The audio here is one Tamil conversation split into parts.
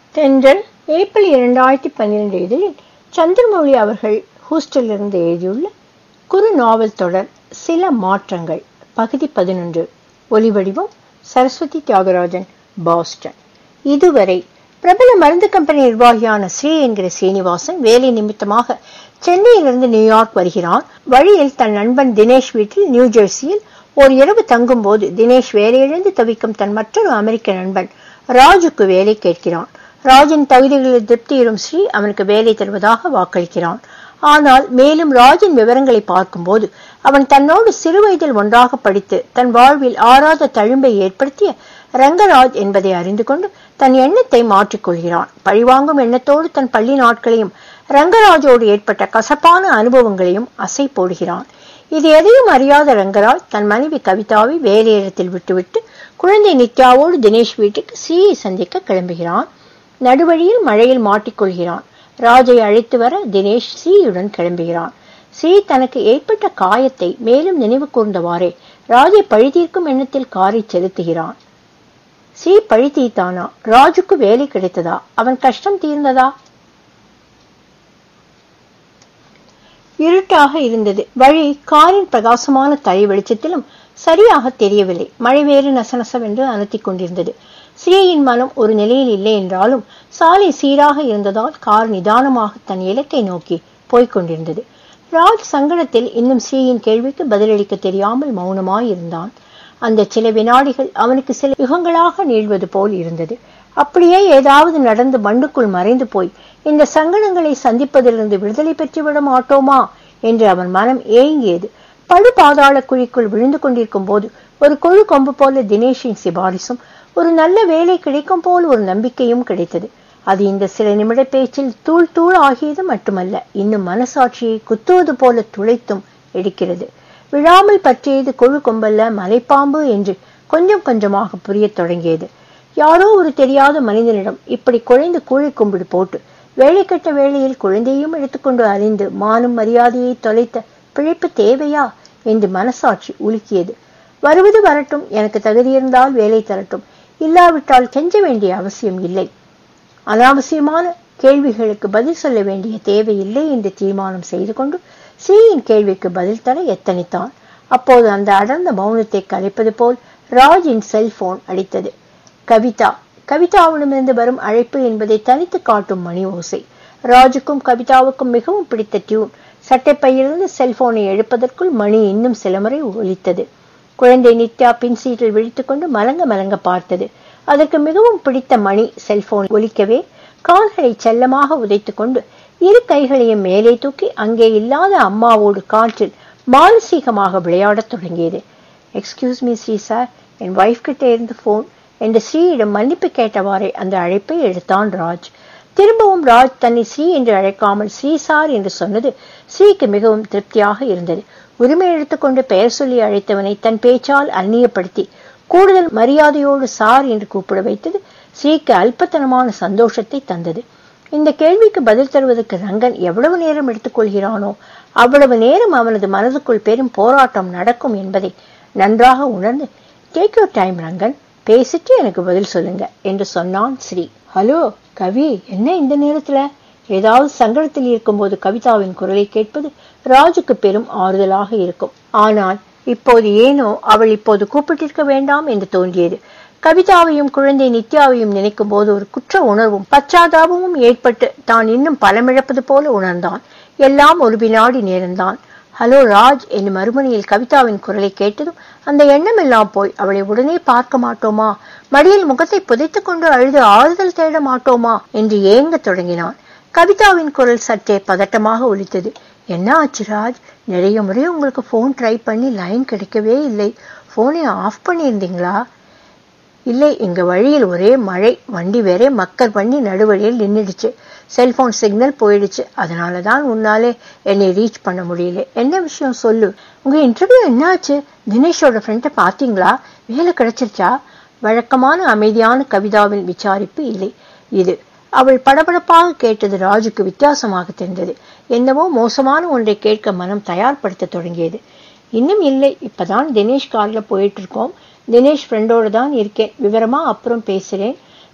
தென்றல் ஏப்ரல் இரண்டாயிரத்தி பன்னிரண்டு இதழில் சந்திரமௌழி அவர்கள் ஹூஸ்டலிருந்து எழுதியுள்ள குறு நாவல் தொடர் சில மாற்றங்கள் பகுதி பதினொன்று ஒலிவடிவம் சரஸ்வதி தியாகராஜன் பாஸ்டன் இதுவரை பிரபல மருந்து கம்பெனி நிர்வாகியான ஸ்ரீ என்கிற சீனிவாசன் வேலை நிமித்தமாக சென்னையிலிருந்து நியூயார்க் வருகிறான் வழியில் தன் நண்பன் தினேஷ் வீட்டில் நியூ ஜெர்சியில் ஒரு இரவு தங்கும் போது தினேஷ் வேலையிழந்து தவிக்கும் தன் மற்றொரு அமெரிக்க நண்பன் ராஜுக்கு வேலை கேட்கிறான் ராஜின் தகுதிகளில் திருப்தியிடும் ஸ்ரீ அவனுக்கு வேலை தருவதாக வாக்களிக்கிறான் ஆனால் மேலும் ராஜின் விவரங்களை பார்க்கும்போது அவன் தன்னோடு சிறுவயதில் ஒன்றாக படித்து தன் வாழ்வில் ஆறாத தழும்பை ஏற்படுத்திய ரங்கராஜ் என்பதை அறிந்து கொண்டு தன் எண்ணத்தை மாற்றிக்கொள்கிறான் பழிவாங்கும் எண்ணத்தோடு தன் பள்ளி நாட்களையும் ரங்கராஜோடு ஏற்பட்ட கசப்பான அனுபவங்களையும் அசை போடுகிறான் இது எதையும் அறியாத ரங்கராஜ் தன் மனைவி கவிதாவை வேலையிடத்தில் விட்டுவிட்டு குழந்தை நித்யாவோடு தினேஷ் வீட்டுக்கு ஸ்ரீயை சந்திக்க கிளம்புகிறான் நடுவழியில் மழையில் மாட்டிக்கொள்கிறான் ராஜை அழைத்து வர தினேஷ் ஸ்ரீயுடன் கிளம்புகிறான் ஸ்ரீ தனக்கு ஏற்பட்ட காயத்தை மேலும் நினைவு கூர்ந்தவாறே ராஜை பழிதீர்க்கும் எண்ணத்தில் காரை செலுத்துகிறான் ஸ்ரீ பழி தீர்த்தானா ராஜுக்கு வேலை கிடைத்ததா அவன் கஷ்டம் தீர்ந்ததா இருட்டாக இருந்தது வழி காரின் பிரகாசமான தரை வெளிச்சத்திலும் சரியாக தெரியவில்லை மழை வேறு நசநசவென்று அனத்திக் கொண்டிருந்தது ஸ்ரீயின் மனம் ஒரு நிலையில் இல்லை என்றாலும் சாலை சீராக இருந்ததால் கார் நிதானமாக தன் இலக்கை நோக்கி போய்க் கொண்டிருந்தது ராஜ் சங்கடத்தில் இன்னும் ஸ்ரீயின் கேள்விக்கு பதிலளிக்க தெரியாமல் மௌனமாய் இருந்தான் அந்த சில வினாடிகள் அவனுக்கு சில யுகங்களாக நீள்வது போல் இருந்தது அப்படியே ஏதாவது நடந்து மண்ணுக்குள் மறைந்து போய் இந்த சங்கடங்களை சந்திப்பதிலிருந்து விடுதலை பெற்றுவிட மாட்டோமா என்று அவன் மனம் ஏங்கியது படு பாதாள குழிக்குள் விழுந்து கொண்டிருக்கும் போது ஒரு கொழு கொம்பு போல தினேஷின் சிபாரிசும் ஒரு நல்ல வேலை கிடைக்கும் போல் ஒரு நம்பிக்கையும் கிடைத்தது அது இந்த சில நிமிட பேச்சில் தூள் தூள் ஆகியது மட்டுமல்ல இன்னும் மனசாட்சியை குத்துவது போல துளைத்தும் எடுக்கிறது விழாமல் பற்றியது கொழு கொம்பல்ல மலைப்பாம்பு என்று கொஞ்சம் கொஞ்சமாக புரியத் தொடங்கியது யாரோ ஒரு தெரியாத மனிதனிடம் இப்படி குழைந்து கூழை கும்பிடு போட்டு வேலை கட்ட வேளையில் குழந்தையும் எடுத்துக்கொண்டு அறிந்து மானும் மரியாதையை தொலைத்த பிழைப்பு தேவையா என்று மனசாட்சி உலுக்கியது வருவது வரட்டும் எனக்கு தகுதி இருந்தால் வேலை தரட்டும் இல்லாவிட்டால் கெஞ்ச வேண்டிய அவசியம் இல்லை அனாவசியமான கேள்விகளுக்கு பதில் சொல்ல வேண்டிய தேவையில்லை என்று தீர்மானம் செய்து கொண்டு ஸ்ரீயின் கேள்விக்கு பதில் தர எத்தனித்தான் அப்போது அந்த அடர்ந்த மௌனத்தை கலைப்பது போல் ராஜின் செல்போன் அடித்தது கவிதா கவிதாவிடமிருந்து வரும் அழைப்பு என்பதை தனித்து காட்டும் மணி ஓசை ராஜுக்கும் கவிதாவுக்கும் மிகவும் பிடித்த டியூன் சட்டைப்பையிலிருந்து செல்போனை எடுப்பதற்குள் மணி இன்னும் சில முறை ஒலித்தது குழந்தை நித்யா பின் சீட்டில் விழித்துக்கொண்டு மலங்க மலங்க பார்த்தது அதற்கு மிகவும் பிடித்த மணி செல்போன் ஒலிக்கவே கால்களை செல்லமாக உதைத்துக் கொண்டு இரு கைகளையும் மேலே தூக்கி அங்கே இல்லாத அம்மாவோடு காற்றில் மானசீகமாக விளையாடத் தொடங்கியது எக்ஸ்கியூஸ் மீ ஸ்ரீ சார் என் ஒய்ஃப் கிட்ட இருந்து போன் என்று ஸ்ரீயிடம் மன்னிப்பு கேட்டவாறே அந்த அழைப்பை எடுத்தான் ராஜ் திரும்பவும் ராஜ் தன்னை ஸ்ரீ என்று அழைக்காமல் ஸ்ரீ சார் என்று சொன்னது ஸ்ரீக்கு மிகவும் திருப்தியாக இருந்தது உரிமை எடுத்துக்கொண்டு பெயர் சொல்லி அழைத்தவனை தன் பேச்சால் அந்நியப்படுத்தி கூடுதல் மரியாதையோடு சார் என்று கூப்பிட வைத்தது ஸ்ரீக்கு அல்பத்தனமான சந்தோஷத்தை தந்தது இந்த கேள்விக்கு பதில் தருவதற்கு ரங்கன் எவ்வளவு நேரம் எடுத்துக்கொள்கிறானோ அவ்வளவு நேரம் அவனது மனதுக்குள் பெரும் போராட்டம் நடக்கும் என்பதை நன்றாக உணர்ந்து டேக் யூர் டைம் ரங்கன் பேசிட்டு எனக்கு பதில் சொல்லுங்க என்று சொன்னான் ஸ்ரீ ஹலோ கவி என்ன இந்த நேரத்துல ஏதாவது சங்கடத்தில் இருக்கும்போது கவிதாவின் குரலை கேட்பது ராஜுக்கு பெரும் ஆறுதலாக இருக்கும் ஆனால் இப்போது ஏனோ அவள் இப்போது கூப்பிட்டிருக்க வேண்டாம் என்று தோன்றியது கவிதாவையும் குழந்தை நித்யாவையும் நினைக்கும் போது ஒரு குற்ற உணர்வும் பச்சாதாபமும் ஏற்பட்டு தான் இன்னும் பலமிழப்பது போல உணர்ந்தான் எல்லாம் ஒரு வினாடி நேரம்தான் ஹலோ ராஜ் என்று மறுமணியில் கவிதாவின் குரலை கேட்டதும் அந்த எண்ணம் எல்லாம் போய் அவளை உடனே பார்க்க மாட்டோமா மடியில் முகத்தை புதைத்துக் கொண்டு அழுது ஆறுதல் தேட மாட்டோமா என்று ஏங்க தொடங்கினான் கவிதாவின் குரல் சற்றே பதட்டமாக ஒலித்தது என்ன ஆச்சு ராஜ் நிறைய முறை உங்களுக்கு போன் ட்ரை பண்ணி லைன் கிடைக்கவே இல்லை போனை ஆஃப் பண்ணியிருந்தீங்களா இல்லை எங்க வழியில் ஒரே மழை வண்டி வேற மக்கர் பண்ணி நடுவழியில் நின்றுடுச்சு செல்போன் சிக்னல் போயிடுச்சு அதனால தான் உன்னாலே என்னை ரீச் பண்ண முடியல என்ன விஷயம் சொல்லு உங்க இன்டர்வியூ என்னாச்சு தினேஷோட ஃப்ரெண்டை பார்த்தீங்களா வேலை கிடைச்சிருச்சா வழக்கமான அமைதியான கவிதாவின் விசாரிப்பு இல்லை இது அவள் படபடப்பாக கேட்டது ராஜுக்கு வித்தியாசமாக தெரிந்தது என்னவோ மோசமான ஒன்றை கேட்க மனம் தயார்படுத்த தொடங்கியது இன்னும் இல்லை இப்பதான் தினேஷ் கார்ல போயிட்டு இருக்கோம் தினேஷ் ஃப்ரெண்டோடு தான் இருக்கேன் விவரமா அப்புறம் பேசுறேன்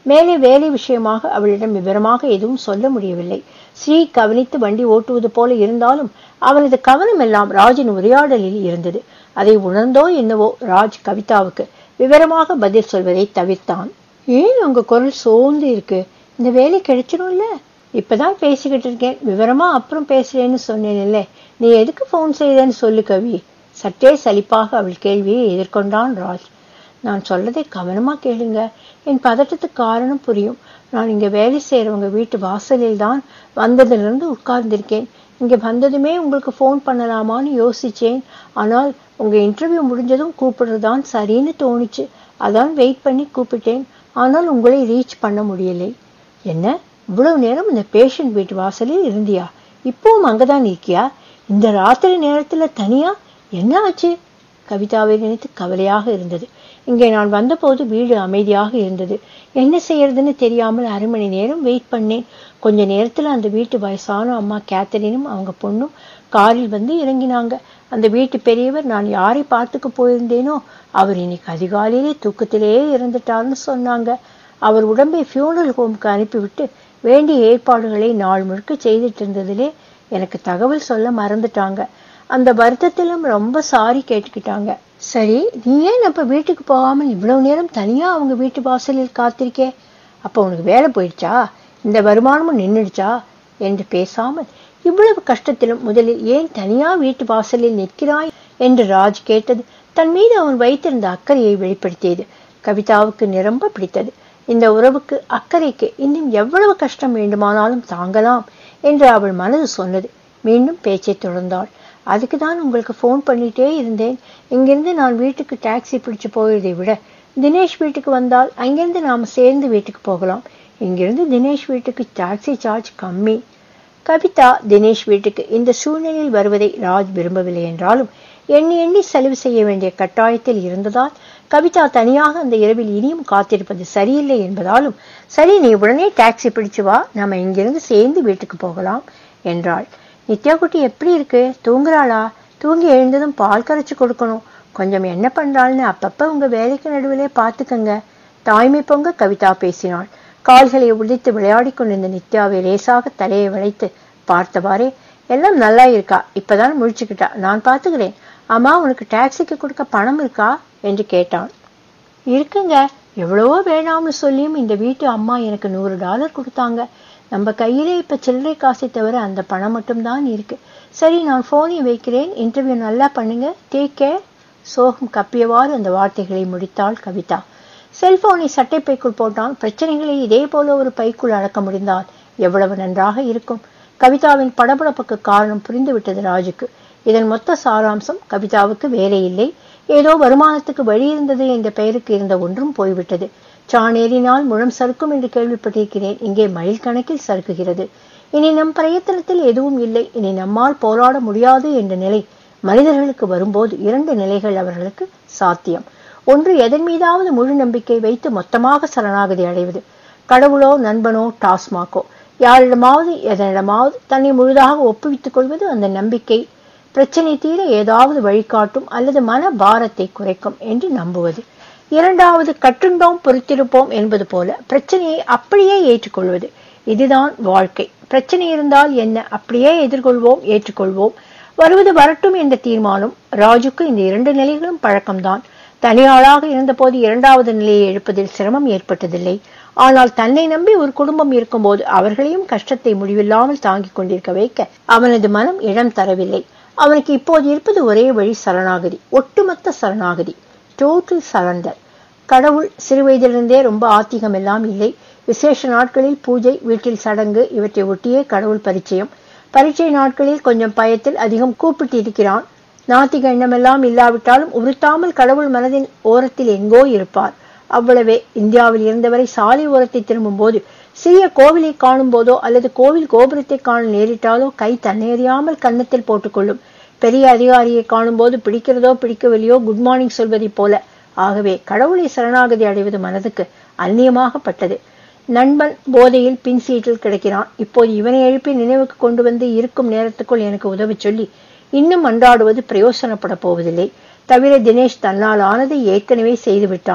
மேலே வேலை விஷயமாக அவளிடம் விவரமாக எதுவும் சொல்ல முடியவில்லை ஸ்ரீ கவனித்து வண்டி ஓட்டுவது போல இருந்தாலும் அவனது கவனம் எல்லாம் ராஜின் உரையாடலில் இருந்தது அதை உணர்ந்தோ என்னவோ ராஜ் கவிதாவுக்கு விவரமாக பதில் சொல்வதை தவிர்த்தான் ஏன் உங்க குரல் சோர்ந்து இருக்கு இந்த வேலை கிடைச்சிடும்ல இப்பதான் பேசிக்கிட்டு இருக்கேன் விவரமா அப்புறம் பேசுறேன்னு சொன்னேன்ல நீ எதுக்கு ஃபோன் செய்தேன்னு சொல்லு கவி சற்றே சலிப்பாக அவள் கேள்வியை எதிர்கொண்டான் ராஜ் நான் சொல்லதை கவனமா கேளுங்க என் பதட்டத்துக்கு காரணம் புரியும் நான் இங்க வேலை செய்யறவங்க வீட்டு வாசலில் தான் வந்ததிலிருந்து உட்கார்ந்திருக்கேன் இங்க வந்ததுமே உங்களுக்கு ஃபோன் பண்ணலாமான்னு யோசிச்சேன் ஆனால் உங்க இன்டர்வியூ முடிஞ்சதும் கூப்பிடுறதுதான் சரின்னு தோணுச்சு அதான் வெயிட் பண்ணி கூப்பிட்டேன் ஆனால் உங்களை ரீச் பண்ண முடியலை என்ன இவ்வளவு நேரம் இந்த பேஷண்ட் வீட்டு வாசலில் இருந்தியா இப்பவும் அங்கதான் இருக்கியா இந்த ராத்திரி நேரத்துல தனியா என்ன ஆச்சு கவிதாவை நினைத்து கவலையாக இருந்தது இங்கே நான் வந்தபோது வீடு அமைதியாக இருந்தது என்ன செய்யறதுன்னு தெரியாமல் அரை மணி நேரம் வெயிட் பண்ணேன் கொஞ்ச நேரத்துல அந்த வீட்டு வயசான அம்மா கேத்தரினும் அவங்க பொண்ணும் காரில் வந்து இறங்கினாங்க அந்த வீட்டு பெரியவர் நான் யாரை பார்த்துக்க போயிருந்தேனோ அவர் இன்னைக்கு அதிகாலையிலே தூக்கத்திலே இறந்துட்டார்னு சொன்னாங்க அவர் உடம்பை ஃபியூனல் ஹோம்க்கு அனுப்பிவிட்டு வேண்டிய ஏற்பாடுகளை நாள் முழுக்க செய்துட்டு இருந்ததிலே எனக்கு தகவல் சொல்ல மறந்துட்டாங்க அந்த வருத்தத்திலும் ரொம்ப சாரி கேட்டுக்கிட்டாங்க சரி நீ ஏன் அப்ப வீட்டுக்கு போகாமல் இவ்வளவு நேரம் தனியா அவங்க வீட்டு வாசலில் காத்திருக்கே அப்ப உனக்கு வேலை போயிடுச்சா இந்த வருமானமும் நின்னுடுச்சா என்று பேசாமல் இவ்வளவு கஷ்டத்திலும் முதலில் ஏன் தனியா வீட்டு வாசலில் நிற்கிறாய் என்று ராஜ் கேட்டது தன் மீது அவன் வைத்திருந்த அக்கறையை வெளிப்படுத்தியது கவிதாவுக்கு நிரம்ப பிடித்தது இந்த உறவுக்கு அக்கறைக்கு இன்னும் எவ்வளவு கஷ்டம் வேண்டுமானாலும் தாங்கலாம் என்று அவள் மனது சொன்னது மீண்டும் பேச்சை தொடர்ந்தாள் அதுக்கு தான் உங்களுக்கு ஃபோன் பண்ணிட்டே இருந்தேன் இங்கிருந்து நான் வீட்டுக்கு டாக்ஸி பிடிச்சு போகிறதை விட தினேஷ் வீட்டுக்கு வந்தால் அங்கிருந்து நாம சேர்ந்து வீட்டுக்கு போகலாம் இங்கிருந்து தினேஷ் வீட்டுக்கு டாக்ஸி சார்ஜ் கம்மி கவிதா தினேஷ் வீட்டுக்கு இந்த சூழ்நிலையில் வருவதை ராஜ் விரும்பவில்லை என்றாலும் எண்ணி எண்ணி செலவு செய்ய வேண்டிய கட்டாயத்தில் இருந்ததால் கவிதா தனியாக அந்த இரவில் இனியும் காத்திருப்பது சரியில்லை என்பதாலும் சரி நீ உடனே டாக்ஸி பிடிச்சு வா நாம இங்கிருந்து சேர்ந்து வீட்டுக்கு போகலாம் என்றாள் நித்யா குட்டி எப்படி இருக்கு தூங்குறாளா தூங்கி எழுந்ததும் பால் கரைச்சு கொடுக்கணும் கொஞ்சம் என்ன பண்றாள்னு அப்பப்ப உங்க வேலைக்கு நடுவிலே பாத்துக்கங்க தாய்மை பொங்க கவிதா பேசினாள் கால்களை உதித்து விளையாடி கொண்டிருந்த நித்யாவை லேசாக தலையை வளைத்து பார்த்தவாறே எல்லாம் நல்லா இருக்கா இப்பதான் முழிச்சுக்கிட்டா நான் பாத்துக்கிறேன் அம்மா உனக்கு டாக்ஸிக்கு கொடுக்க பணம் இருக்கா என்று கேட்டான் இருக்குங்க எவ்வளவோ வேணாம்னு சொல்லியும் இந்த வீட்டு அம்மா எனக்கு நூறு டாலர் கொடுத்தாங்க நம்ம கையிலே இப்ப சில்லறை காசை தவிர அந்த பணம் மட்டும்தான் இருக்கு சரி நான் போனை வைக்கிறேன் இன்டர்வியூ நல்லா பண்ணுங்க டேக் கேர் சோகம் கப்பியவாறு அந்த வார்த்தைகளை முடித்தாள் கவிதா செல்போனை சட்டைப்பைக்குள் போட்டால் பிரச்சனைகளை இதே போல ஒரு பைக்குள் அடக்க முடிந்தால் எவ்வளவு நன்றாக இருக்கும் கவிதாவின் படபடப்புக்கு காரணம் புரிந்துவிட்டது ராஜுக்கு இதன் மொத்த சாராம்சம் கவிதாவுக்கு வேலை இல்லை ஏதோ வருமானத்துக்கு வழி இருந்தது என்ற பெயருக்கு இருந்த ஒன்றும் போய்விட்டது சாணேறினால் முழம் சறுக்கும் என்று கேள்விப்பட்டிருக்கிறேன் இங்கே மைல் கணக்கில் சறுக்குகிறது இனி நம் பிரயத்தனத்தில் எதுவும் இல்லை இனி நம்மால் போராட முடியாது என்ற நிலை மனிதர்களுக்கு வரும்போது இரண்டு நிலைகள் அவர்களுக்கு சாத்தியம் ஒன்று எதன் மீதாவது முழு நம்பிக்கை வைத்து மொத்தமாக சரணாகதி அடைவது கடவுளோ நண்பனோ டாஸ்மாகோ யாரிடமாவது எதனிடமாவது தன்னை முழுதாக ஒப்புவித்துக் கொள்வது அந்த நம்பிக்கை பிரச்சனை தீர ஏதாவது வழிகாட்டும் அல்லது மன பாரத்தை குறைக்கும் என்று நம்புவது இரண்டாவது கட்டுண்டோம் பொறுத்திருப்போம் என்பது போல பிரச்சனையை அப்படியே ஏற்றுக்கொள்வது இதுதான் வாழ்க்கை பிரச்சனை இருந்தால் என்ன அப்படியே எதிர்கொள்வோம் ஏற்றுக்கொள்வோம் வருவது வரட்டும் என்ற தீர்மானம் ராஜுக்கு இந்த இரண்டு நிலைகளும் பழக்கம்தான் தனியாளாக இருந்தபோது இரண்டாவது நிலையை எழுப்பதில் சிரமம் ஏற்பட்டதில்லை ஆனால் தன்னை நம்பி ஒரு குடும்பம் இருக்கும்போது அவர்களையும் கஷ்டத்தை முடிவில்லாமல் தாங்கிக் கொண்டிருக்க வைக்க அவனது மனம் இடம் தரவில்லை அவனுக்கு இப்போது இருப்பது ஒரே வழி சரணாகதி ஒட்டுமொத்த சரணாகதி டோட்டல் சரண்டர் கடவுள் சிறுவயதிலிருந்தே ரொம்ப ஆத்திகம் எல்லாம் இல்லை விசேஷ நாட்களில் பூஜை வீட்டில் சடங்கு இவற்றை ஒட்டியே கடவுள் பரிச்சயம் பரீட்சை நாட்களில் கொஞ்சம் பயத்தில் அதிகம் கூப்பிட்டு இருக்கிறான் நாத்திக எண்ணமெல்லாம் இல்லாவிட்டாலும் உறுத்தாமல் கடவுள் மனதின் ஓரத்தில் எங்கோ இருப்பார் அவ்வளவே இந்தியாவில் இருந்தவரை சாலை ஓரத்தை திரும்பும் போது சிறிய கோவிலை காணும் போதோ அல்லது கோவில் கோபுரத்தை காண நேரிட்டாலோ கை தன்னேறியாமல் கன்னத்தில் போட்டுக்கொள்ளும் பெரிய அதிகாரியை காணும் போது பிடிக்கிறதோ பிடிக்கவில்லையோ குட் மார்னிங் சொல்வதைப் போல ஆகவே கடவுளை சரணாகதி அடைவது மனதுக்கு அந்நியமாகப்பட்டது நண்பன் போதையில் பின் சீட்டில் கிடக்கிறான் இப்போது இவனை எழுப்பி நினைவுக்கு கொண்டு வந்து இருக்கும் நேரத்துக்குள் எனக்கு உதவி சொல்லி இன்னும் அன்றாடுவது பிரயோசனப்பட போவதில்லை தவிர தினேஷ் தன்னால் ஆனதை ஏற்கனவே செய்துவிட்டான்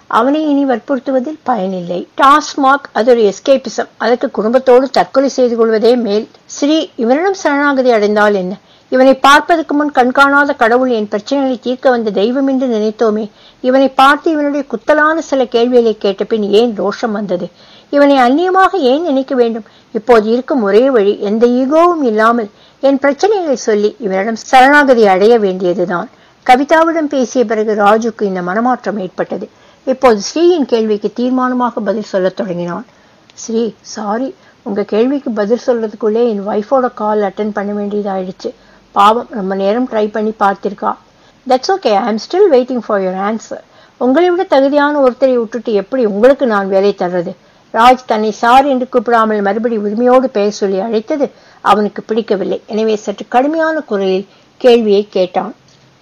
அவனை இனி வற்புறுத்துவதில் பயனில்லை டாஸ்மாக் அது ஒரு எஸ்கேபிசம் அதற்கு குடும்பத்தோடு தற்கொலை செய்து கொள்வதே மேல் ஸ்ரீ இவனிடம் சரணாகதி அடைந்தால் என்ன இவனை பார்ப்பதற்கு முன் கண்காணாத கடவுள் என் பிரச்சனைகளை தீர்க்க வந்த தெய்வம் என்று நினைத்தோமே இவனை பார்த்து இவனுடைய குத்தலான சில கேள்விகளை கேட்ட பின் ஏன் ரோஷம் வந்தது இவனை அந்நியமாக ஏன் நினைக்க வேண்டும் இப்போது இருக்கும் ஒரே வழி எந்த ஈகோவும் இல்லாமல் என் பிரச்சனைகளை சொல்லி இவனிடம் சரணாகதி அடைய வேண்டியதுதான் கவிதாவிடம் பேசிய பிறகு ராஜுக்கு இந்த மனமாற்றம் ஏற்பட்டது இப்போது ஸ்ரீயின் கேள்விக்கு தீர்மானமாக பதில் சொல்லத் தொடங்கினான் ஸ்ரீ சாரி உங்க கேள்விக்கு பதில் சொல்றதுக்குள்ளே என் ஒய்ஃபோட கால் அட்டன் பண்ண வேண்டியதாயிடுச்சு பாவம் ரொம்ப நேரம் ட்ரை பண்ணி பார்த்திருக்கா that's okay I am still waiting for your answer உங்களை விட தகுதியான ஒருத்தரை விட்டுட்டு எப்படி உங்களுக்கு நான் வேலை தர்றது ராஜ் தன்னை சார் என்று கூப்பிடாமல் மறுபடி உரிமையோடு பெயர் சொல்லி அழைத்தது அவனுக்கு பிடிக்கவில்லை எனவே சற்று கடுமையான குரலில் கேள்வியை கேட்டான்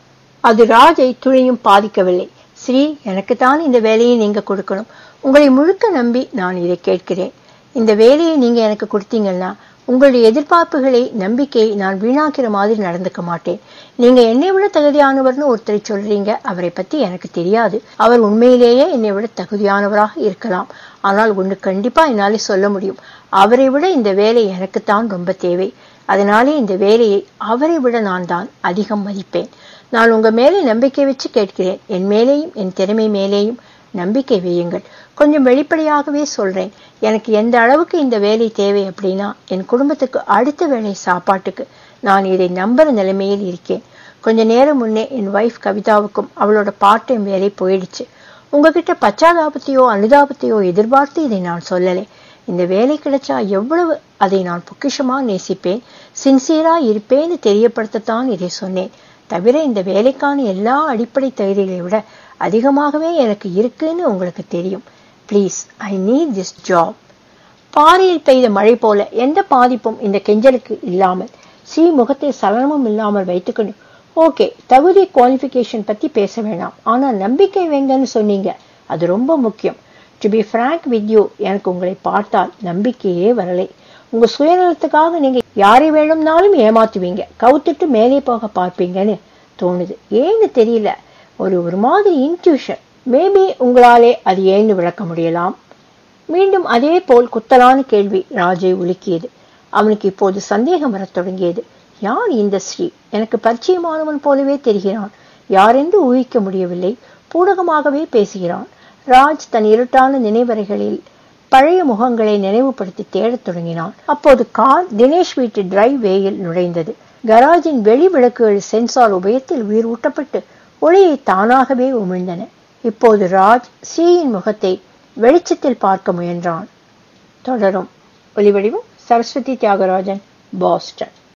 அது ராஜை துளியும் பாதிக்கவில்லை ஸ்ரீ எனக்குத்தான் இந்த வேலையை நீங்க கொடுக்கணும் உங்களை முழுக்க நம்பி நான் இதை கேட்கிறேன் இந்த வேலையை நீங்க எனக்கு கொடுத்தீங்கன்னா உங்களுடைய எதிர்பார்ப்புகளை நம்பிக்கையை நான் வீணாக்கிற மாதிரி நடந்துக்க மாட்டேன் நீங்க என்னை விட தகுதியானவர்னு ஒருத்தரை சொல்றீங்க அவரை பத்தி எனக்கு தெரியாது அவர் உண்மையிலேயே என்னை விட தகுதியானவராக இருக்கலாம் ஆனால் ஒன்று கண்டிப்பா என்னாலே சொல்ல முடியும் அவரை விட இந்த வேலை எனக்குத்தான் ரொம்ப தேவை அதனாலே இந்த வேலையை அவரை விட நான் தான் அதிகம் மதிப்பேன் நான் உங்க மேலே நம்பிக்கை வச்சு கேட்கிறேன் என் மேலேயும் என் திறமை மேலேயும் நம்பிக்கை வையுங்கள் கொஞ்சம் வெளிப்படையாகவே சொல்றேன் எனக்கு எந்த அளவுக்கு இந்த வேலை தேவை அப்படின்னா என் குடும்பத்துக்கு அடுத்த வேலை சாப்பாட்டுக்கு நான் இதை நம்புற நிலைமையில் இருக்கேன் கொஞ்ச நேரம் முன்னே என் ஒய்ஃப் கவிதாவுக்கும் அவளோட பார்ட் டைம் வேலை போயிடுச்சு உங்ககிட்ட பச்சாதாபத்தையோ அனுதாபத்தையோ எதிர்பார்த்து இதை நான் சொல்லலை இந்த வேலை கிடைச்சா எவ்வளவு அதை நான் பொக்கிஷமா நேசிப்பேன் சின்சியரா இருப்பேன்னு தெரியப்படுத்தத்தான் இதை சொன்னேன் தவிர இந்த வேலைக்கான எல்லா அடிப்படை தகுதிகளை விட அதிகமாகவே எனக்கு இருக்குன்னு உங்களுக்கு தெரியும் please I need this job பாறையில் பெய்த மழை போல எந்த பாதிப்பும் இந்த கெஞ்சலுக்கு இல்லாமல் சி முகத்தை சலனமும் இல்லாமல் வைத்துக்கொண்டு ஓகே தகுதி குவாலிஃபிகேஷன் பத்தி பேச வேணாம் ஆனா நம்பிக்கை வேங்கன்னு சொன்னீங்க அது ரொம்ப முக்கியம் to be frank with you எனக்கு உங்களை பார்த்தால் நம்பிக்கையே வரலை உங்க சுயநலத்துக்காக நீங்க யாரை வேணும்னாலும் ஏமாத்துவீங்க கவுத்துட்டு மேலே போக பார்ப்பீங்கன்னு தோணுது ஏன்னு தெரியல ஒரு ஒரு மாதிரி இன்ட்யூஷன் மேபி உங்களாலே அது ஏன்னு விளக்க முடியலாம் மீண்டும் அதே போல் குத்தலான கேள்வி ராஜை உலுக்கியது அவனுக்கு இப்போது சந்தேகம் வரத் தொடங்கியது யார் இந்த ஸ்ரீ எனக்கு பரிச்சயமானவன் போலவே தெரிகிறான் யாரென்று ஊகிக்க முடியவில்லை பூடகமாகவே பேசுகிறான் ராஜ் தன் இருட்டான நினைவறைகளில் பழைய முகங்களை நினைவுபடுத்தி தேடத் தொடங்கினான் அப்போது கார் தினேஷ் வீட்டு டிரைவ் வேயில் நுழைந்தது கராஜின் வெளி விளக்குகள் சென்சார் உபயத்தில் உயிர் ஊட்டப்பட்டு ஒளியை தானாகவே உமிழ்ந்தன இப்போது ராஜ் ஸ்ரீயின் முகத்தை வெளிச்சத்தில் பார்க்க முயன்றான் தொடரும் ஒலிவடிவம் சரஸ்வதி தியாகராஜன் பாஸ்டன்